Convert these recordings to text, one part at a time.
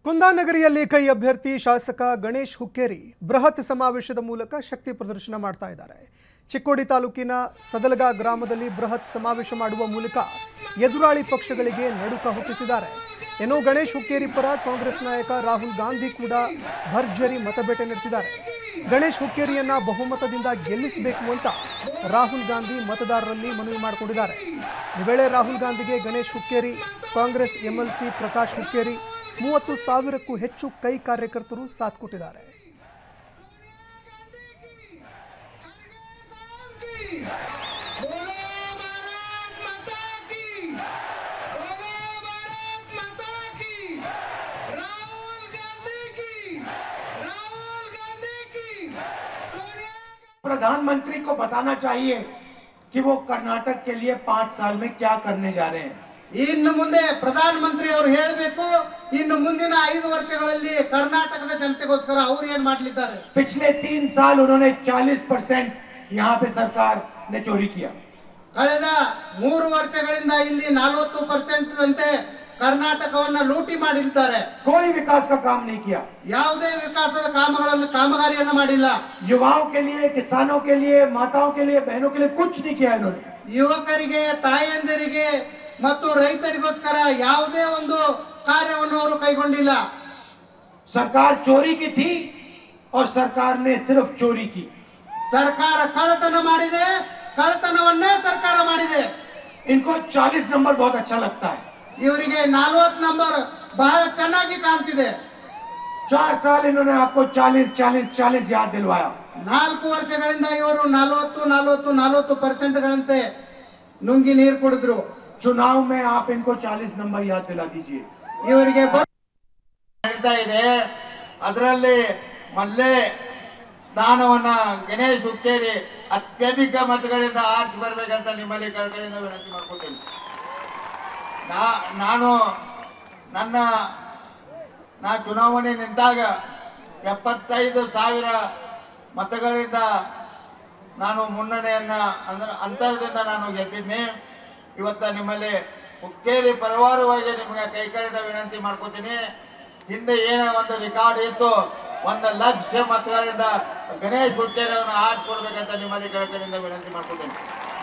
ಕುಂದಾನಗರಿಯಲ್ಲಿ ಕೈ ಅಭ್ಯರ್ಥಿ ಶಾಸಕ ಗಣೇಶ್ ಹುಕ್ಕೇರಿ ಬೃಹತ್ ಸಮಾವೇಶದ ಮೂಲಕ ಶಕ್ತಿ ಪ್ರದರ್ಶನ ಮಾಡ್ತಾ ಇದ್ದಾರೆ ಚಿಕ್ಕೋಡಿ ತಾಲೂಕಿನ ಸದಲಗ ಗ್ರಾಮದಲ್ಲಿ ಬೃಹತ್ ಸಮಾವೇಶ ಮಾಡುವ ಮೂಲಕ ಎದುರಾಳಿ ಪಕ್ಷಗಳಿಗೆ ನಡುಕ ಹುಟ್ಟಿಸಿದ್ದಾರೆ ಏನೋ ಗಣೇಶ್ ಹುಕ್ಕೇರಿ ಪರ ಕಾಂಗ್ರೆಸ್ ನಾಯಕ ರಾಹುಲ್ ಗಾಂಧಿ ಕೂಡ ಭರ್ಜರಿ ಮತಬೇಟೆ ನಡೆಸಿದ್ದಾರೆ ಗಣೇಶ್ ಹುಕ್ಕೇರಿಯನ್ನ ಬಹುಮತದಿಂದ ಗೆಲ್ಲಿಸಬೇಕು ಅಂತ ರಾಹುಲ್ ಗಾಂಧಿ ಮತದಾರರಲ್ಲಿ ಮನವಿ ಮಾಡಿಕೊಂಡಿದ್ದಾರೆ ಈ ವೇಳೆ ರಾಹುಲ್ ಗಾಂಧಿಗೆ ಗಣೇಶ್ ಹುಕ್ಕೇರಿ ಕಾಂಗ್ರೆಸ್ ಎಂಎಲ್ಸಿ ಪ್ರಕಾಶ್ ಹುಕ್ಕೇರಿ ಮೂವತ್ತು ಸಾವಿರಕ್ಕೂ ಹೆಚ್ಚು ಕೈ ಕಾರ್ಯಕರ್ತರು ಸಾಥ್ ಕೊಟ್ಟಿದ್ದಾರೆ बोलो भारत माता की बोलो भारत माता की राहुल गांधी की राहुल गांधी की सोनिया प्रधानमंत्री को बताना चाहिए कि वो कर्नाटक के लिए पांच साल में क्या करने जा रहे हैं ಇನ್ನು ಮುಂದೆ ಪ್ರಧಾನ ಮಂತ್ರಿ ಅವರು ಹೇಳಬೇಕು ಇನ್ನು ಮುಂದಿನ ಐದು ವರ್ಷಗಳಲ್ಲಿ ಕರ್ನಾಟಕದ ಜನತೆಗೋಸ್ಕರ ಅವ್ರು ಏನ್ ಮಾಡ್ಲಿದ್ದಾರೆ पिछले तीन साल उन्होंने 40 परसेंट यहाँ पे सरकार ने चोरी किया ಕಳೆದ ಮೂರು ವರ್ಷಗಳಿಂದ ಇಲ್ಲಿ ನಲವತ್ತು ಪರ್ಸೆಂಟ್ ನಂತೆ ಕರ್ನಾಟಕವನ್ನ ಲೂಟಿ ಮಾಡಿದ್ದಾರೆ कोई विकास का काम नहीं किया ಯಾವುದೇ ವಿಕಾಸದ ಕಾಮಗಳನ್ನು ಕಾಮಗಾರಿಯನ್ನ ಮಾಡಿಲ್ಲ युवाओं के लिए किसानों के लिए माताओं के लिए बहनों के लिए कुछ नहीं किया इन्होंने ಯುವಕರಿಗೆ ತಾಯಂದಿರಿಗೆ ಮತ್ತು ರೈತರಿಗೋಸ್ಕರ ಯಾವುದೇ ಒಂದು ಕಾರ್ಯವನ್ನು ಅವರು ಕೈಗೊಂಡಿಲ್ಲ सरकार चोरी की थी और सरकार ने सिर्फ चोरी की ಸರ್ಕಾರ ಕಳ್ಳತನ ಮಾಡಿದೆ ಕಳ್ಳತನವನ್ನೇ ಸರ್ಕಾರ ಮಾಡಿದೆ इनको 40 नंबर बहुत अच्छा लगता है ಇವರಿಗೆ ನಲ್ವತ್ ನಂಬರ್ ಬಹಳ ಚೆನ್ನಾಗಿ ಕಾಣ್ತಿದೆ चार साल इन्होंने आपको 40 40 40 याद दिलवाया ನಾಲ್ಕು ವರ್ಷಗಳಿಂದ ಇವರು ನಲವತ್ತು ನಲವತ್ತು ನಲವತ್ತು ಪರ್ಸೆಂಟ್ಗಳಂತೆ ನುಂಗಿ ನೀರು ಕುಡಿದ್ರು चुनाव में आप इनको 40 नंबर याद दिला दीजिए ಇವರಿಗೆ ಬ- ನಡೀತಾ ಇದೆ ಅದರಲ್ಲಿ ಮಲ್ಲೆ ಸ್ನಾನವನ್ನ ಗಣೇಶ್ ಹುಕ್ಕೇರಿ ಅತ್ಯಧಿಕ ಮತಗಳಿಂದ ಆರಿಸಿ ಬರ್ಬೇಕಂತ ನಿಮ್ಮಲ್ಲಿ ಕಳಕಳಿಯಿಂದ ವಿನಂತಿ ಮಾಡ್ಕೊತೀನಿ ನಾ ನಾನು ನನ್ನ ನಾ ಚುನಾವಣೆ ನಿಂತಾಗ ಎಪ್ಪತ್ತೈದು ಸಾವಿರ ಮತಗಳಿಂದ ನಾನು ಮುನ್ನಡೆಯನ್ನ ಅಂದ್ರ ಅಂತರದಿಂದ ನಾನು ಗೆದ್ದಿದ್ದೆ ಇವತ್ತ ನಿಮ್ಮಲ್ಲಿ ಹುಕ್ಕೇರಿ ಪರವಾರವಾಗಿ ನಿಮಗೆ ಕೈಕಳಿದ ವಿನಂತಿ ಮಾಡ್ಕೋತೀನಿ ಹಿಂದೆ ಏನೋ ಒಂದು ರೆಕಾರ್ಡ್ ಇತ್ತು ಒಂದು ಲಕ್ಷ ಮತಗಳಿಂದ ಗಣೇಶ್ ಹುಕ್ಕೇರಿ ಅವನ್ನ ಆರಿಸ್ಕೊಡ್ಬೇಕಂತ ನಿಮ್ಮಲ್ಲಿ ಕೈಕಳಿಂದ ವಿನಂತಿ ಮಾಡ್ಕೋತೀನಿ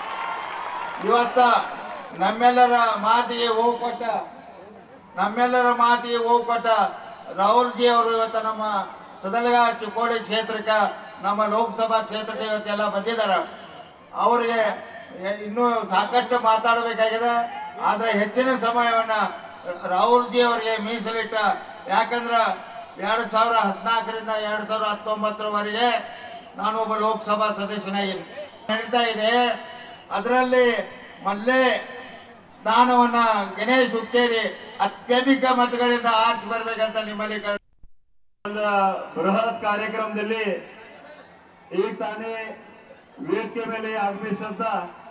ಇವತ್ತ ನಮ್ಮೆಲ್ಲರ ಮಾತಿಗೆ ಹೋಗಿ ಕೊಟ್ಟ ನಮ್ಮೆಲ್ಲರ ಮಾತಿಗೆ ಹೋಗಿ ಕೊಟ್ಟ ರಾಹುಲ್ ಜಿ ಅವರು ಇವತ್ತ ನಮ್ಮ ಸದಲಗ ಚಿಕ್ಕೋಡಿ ಕ್ಷೇತ್ರಕ್ಕೆ ನಮ್ಮ ಲೋಕಸಭಾ ಕ್ಷೇತ್ರಕ್ಕೆ ಇವತ್ತೆಲ್ಲ ಬಂದಿದ್ದಾರೆ ಅವರಿಗೆ ಎ- ಇನ್ನೂ ಸಾಕಷ್ಟು ಮಾತಾಡಬೇಕಾಗಿದೆ ಆದ್ರೆ ಹೆಚ್ಚಿನ ಸಮಯವನ್ನ ರಾಹುಲ್ ಜಿ ಅವರಿಗೆ ಮೀಸಲಿಟ್ಟ ಯಾಕಂದ್ರ ಎರಡ್ ಸಾವಿರ ಹದಿನಾಲ್ಕರಿಂದ ಎರಡ್ ಸಾವಿರ ಹತ್ತೊಂಬತ್ತರವರೆಗೆ ನಾನು ಒಬ್ಬ ಲೋಕಸಭಾ ಸದಸ್ಯನಾಗಿ ನಡೀತಾ ಇದೆ ಅದರಲ್ಲಿ ಮಲ್ಲೆ ಸ್ನಾನವನ್ನ ಗಣೇಶ್ ಹುಕ್ಕೇರಿ ಅತ್ಯಧಿಕ ಮತಗಳಿಂದ ಆರಿಸಿ ಬರ್ಬೇಕಂತ ನಿಮ್ಮಲ್ಲಿ ಕಳ್- ಒಂದು ಬೃಹತ್ ಕಾರ್ಯಕ್ರಮದಲ್ಲಿ ಈಗ ತಾನೇ ವೇದಿಕೆ ಮೇಲೆ ಆಗಮಿಸಿದಂತ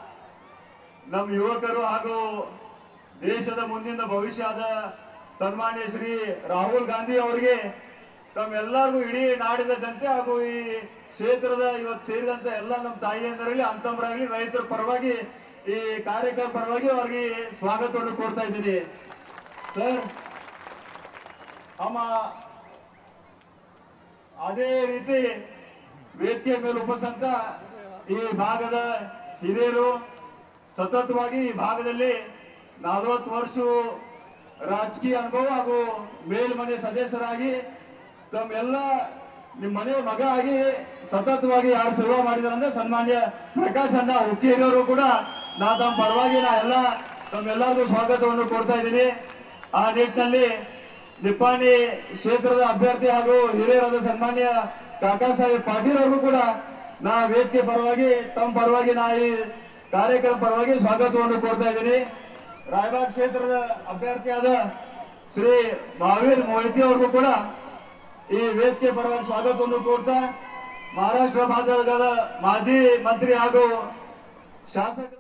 ನಮ್ಮ ಯುವಕರು ಹಾಗೂ ದೇಶದ ಮುಂದಿನ ಭವಿಷ್ಯದ ಸನ್ಮಾನ್ಯ ಶ್ರೀ ರಾಹುಲ್ ಗಾಂಧಿ ಅವರಿಗೆ ತಮ್ಮೆಲ್ಲರಿಗೂ ಇಡೀ ನಾಡಿನ ಜನತೆ ಹಾಗೂ ಈ ಕ್ಷೇತ್ರದ ಇವತ್ತು ಸೇರಿದಂತ ಎಲ್ಲ ನಮ್ಮ ತಾಯಿಯಂದರಲ್ಲಿ ಅಂತಂಬರಾಗಲಿ ರೈತರ ಪರವಾಗಿ ಈ ಕಾರ್ಯಕ್ರಮ ಪರವಾಗಿ ಅವರಿಗೆ ಸ್ವಾಗತವನ್ನು ಕೋರ್ತಾ ಇದ್ದೀನಿ ಸರ್ ಅಮ್ಮ ಅದೇ ರೀತಿ ವೇದಿಕೆ ಮೇಲೆ ಉಪಸ್ಥಿತ ಈ ಭಾಗದ ಹಿರಿಯರು ಸತತವಾಗಿ ಈ ಭಾಗದಲ್ಲಿ ನಲವತ್ತು ವರ್ಷ ರಾಜಕೀಯ ಅನುಭವ ಹಾಗೂ ಮೇಲ್ಮನೆ ಸದಸ್ಯರಾಗಿ ತಮ್ಮೆಲ್ಲ ನಿಮ್ಮ ಮನೆ ಮಗ ಆಗಿ ಸತತವಾಗಿ ಯಾರು ಸೇವಾ ಮಾಡಿದಾರೆ ಅಂದ್ರೆ ಸನ್ಮಾನ್ಯ ಪ್ರಕಾಶ್ ಅಣ್ಣ ಹುಕ್ಕೇರಿಯವರು ಕೂಡ ನಾ ತಮ್ಮ ಪರವಾಗಿ ನಾ ಎಲ್ಲ ತಮ್ಮೆಲ್ಲರಿಗೂ ಸ್ವಾಗತವನ್ನು ಕೊಡ್ತಾ ಇದ್ದೀನಿ ಆ ನಿಟ್ಟಿನಲ್ಲಿ ನಿಪ್ಪಾಣಿ ಕ್ಷೇತ್ರದ ಅಭ್ಯರ್ಥಿ ಹಾಗೂ ಹಿರಿಯರಾದ ಸನ್ಮಾನ್ಯ ಕಾಕಾ ಸಾಹೇಬ್ ಪಾಟೀಲ್ ಅವರು ಕೂಡ ನಾ ವೇದಿಕೆ ಪರವಾಗಿ ತಮ್ಮ ಪರವಾಗಿ ನಾ ಈ ಕಾರ್ಯಕ್ರಮ ಪರವಾಗಿ ಸ್ವಾಗತವನ್ನು ಕೊಡ್ತಾ ಇದ್ದೀನಿ ರಾಯಬಾಗ್ ಕ್ಷೇತ್ರದ ಅಭ್ಯರ್ಥಿಯಾದ ಶ್ರೀ ಮಹಾವೀರ್ ಮೊಹಿತಿ ಅವ್ರಿಗೂ ಕೂಡ ಈ ವೇದಿಕೆ ಪರವಾಗಿ ಸ್ವಾಗತವನ್ನು ಕೋರ್ತಾ ಮಹಾರಾಷ್ಟ್ರ ಭಾಗದ ಮಾಜಿ ಮಂತ್ರಿ ಹಾಗೂ ಶಾಸಕ